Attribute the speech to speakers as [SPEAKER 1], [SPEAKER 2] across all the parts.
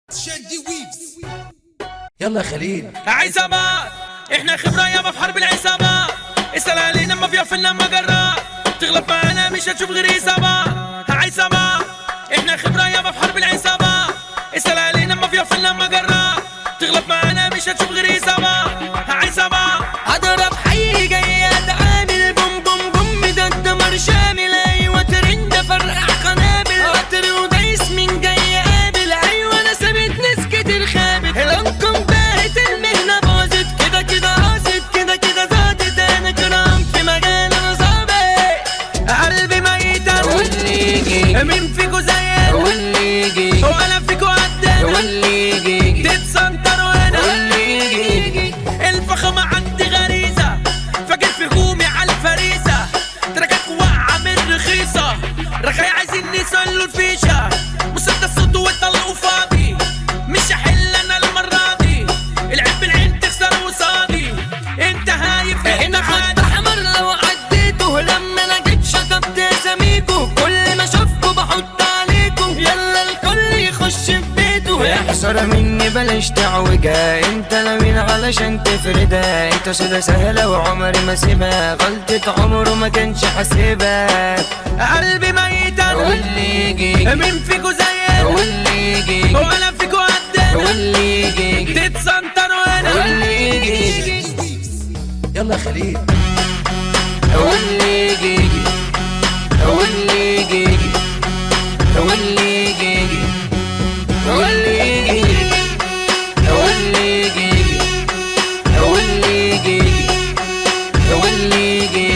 [SPEAKER 1] شادي ويفز
[SPEAKER 2] يلا يا خليل
[SPEAKER 3] عصابات احنا خبرة يابا في حرب العصابات اسأل علينا ما في فينا مقرات تغلط معانا مش هتشوف غير عصابات عصابات احنا خبرة يابا في حرب العصابات اسأل علينا ما في فينا مقرات تغلط معانا مش هتشوف غير عصابات عصابات
[SPEAKER 4] اضرب حي جاي اتعامل بوم بوم بوم ده الدمر شامل ايوه ترند فرقع قنابل قطر ودايس من جاي قابل ايوه انا سابت ناس كتير خابت لانكم باهت المهنه باظت كده كده قاصد كده كده زادت انا كرام في مجال انا ظابط
[SPEAKER 3] قلبي ميت
[SPEAKER 4] واللي يجي
[SPEAKER 3] مين فيكو زينا
[SPEAKER 4] واللي يجي
[SPEAKER 3] ولا فيكو قدنا
[SPEAKER 4] واللي يجي
[SPEAKER 3] تتسنطر وانا
[SPEAKER 4] واللي يجي
[SPEAKER 3] الفخمة عندي غريزة فاكر في هجومي على الفريسة تركات واقعة من رخيصة رخاي عايزين يسلوا الفيشة مسدس صوت والطلق فاضي مش هحل انا المرة دي العيب بالعين تخسر وصادي انت هايف
[SPEAKER 4] هنا
[SPEAKER 3] انت
[SPEAKER 4] خط
[SPEAKER 3] عادي
[SPEAKER 4] احمر لو عديته لما انا جيت شطبت اساميكو كل ما اشوفكوا بحط عليكم يلا الكل يخش في بيته احسر مني بلاش تعوجها انت لمين علشان تفردها انت سيدة سهلة وعمري ما سيبها غلطة عمره ما كانش حاسبها
[SPEAKER 3] قلبي ميت
[SPEAKER 4] واللي يجي
[SPEAKER 3] مين فيكو زينا
[SPEAKER 4] واللي يجي
[SPEAKER 3] ولا فيكو قدنا
[SPEAKER 4] واللي يجي
[SPEAKER 3] تتسنطر وانا
[SPEAKER 4] واللي يجي
[SPEAKER 2] يلا يا خليل
[SPEAKER 4] واللي يجي واللي يجي واللي يجي واللي يجي واللي يجي واللي يجي واللي يجي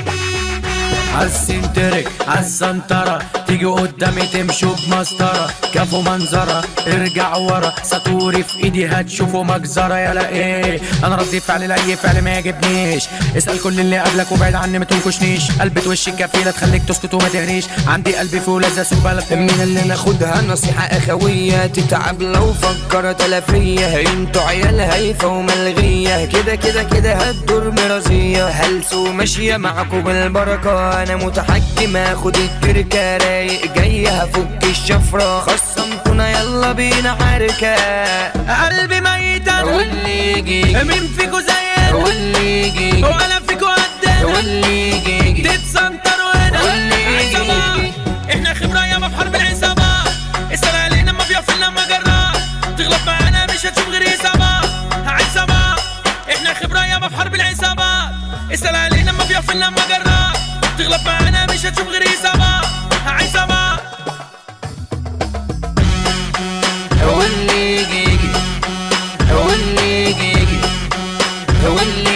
[SPEAKER 3] عالسنترك عالسنترة تيجي قدامي تمشوا بمسطرة كفوا منظرة ارجع ورا سطوري في ايدي هتشوفوا مجزرة يلا ايه انا ردي فعل لاي فعل ما يعجبنيش اسأل كل اللي قبلك وبعد عني ما تنكشنيش قلبة وشي كفيلة تخليك تسكت وما تهريش عندي قلبي فيه ولازم اسوق بالك
[SPEAKER 4] من اللي ناخدها نصيحة أخوية تتعب لو فكرت فيا انتوا عيال هايفة وملغية كده كده كده هتدور مرازية هلس وماشية معاكم بالبركة أنا متحكم هاخد التركة رايق جاي هفك الشفرة خصمتونا يلا بينا حركة
[SPEAKER 3] قلبي ميت
[SPEAKER 4] واللي يجي
[SPEAKER 3] مين فيكو زينا
[SPEAKER 4] واللي يجي
[SPEAKER 3] ولا فيكو قدنا
[SPEAKER 4] واللي يجي
[SPEAKER 3] تتسنطر وانا
[SPEAKER 4] واللي يجي.
[SPEAKER 3] عصابات احنا خبرة ياما في حرب العصابات اسأل علينا ما بيقف لنا مجرات تغلط معانا مش هتشوف غير عصابات عصابات احنا خبرة ياما في حرب العصابات اسأل علينا ما بيقف لنا مجرات تغلط معانا مش هتشوف غير عصابات عصابات
[SPEAKER 4] واللي يجي واللي يجي واللي